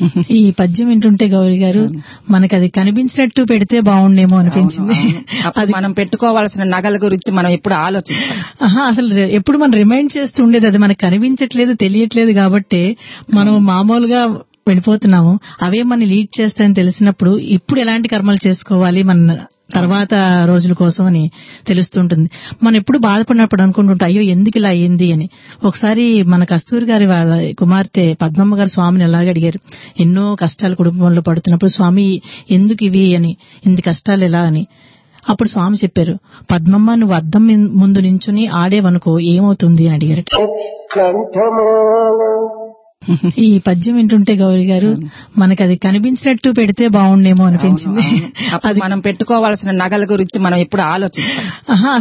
ఈ పద్యం వింటుంటే గౌరీ గారు మనకి అది కనిపించినట్టు పెడితే బాగుండేమో అనిపించింది అప్పుడు మనం పెట్టుకోవాల్సిన నగల గురించి మనం ఎప్పుడు ఆలోచిస్తాం ఆహా అసలు రె- ఎప్పుడు మనం రిమైండ్ చేస్తూ ఉండేది అది మనకు కనిపించట్లేదు తెలియట్లేదు కాబట్టి మనం మామూలుగా వెళ్ళిపోతున్నాము అవే మన లీడ్ చేస్తాయని తెలిసినప్పుడు ఇప్పుడు ఎలాంటి కర్మలు చేసుకోవాలి మన తర్వాత రోజుల కోసం అని తెలుస్తుంటుంది మనం ఎప్పుడు బాధపడినప్పుడు అనుకుంటుంటాం అయ్యో ఎందుకు ఇలా అయింది అని ఒకసారి మన కస్తూరి గారి వాళ్ళ కుమార్తె పద్మమ్మ గారు స్వామిని ఎలాగ అడిగారు ఎన్నో కష్టాలు కుటుంబంలో పడుతున్నప్పుడు స్వామి ఎందుకు ఇవి అని ఇన్ని కష్టాలు ఎలా అని అప్పుడు స్వామి చెప్పారు పద్మమ్మ నువ్వు అద్దం మిన్- ముందు నించుని ఆడేవనుకో ఏమవుతుంది అని అడిగారు ఈ పద్యం వింటుంటే గౌరీ గారు మనకి అది కనిపించినట్టు పెడితే బాగుండేమో అనిపించింది అప్పుడు మనం పెట్టుకోవాల్సిన నగల గురించి మనం ఎప్పుడు ఆలోచిస్తాం ఆహా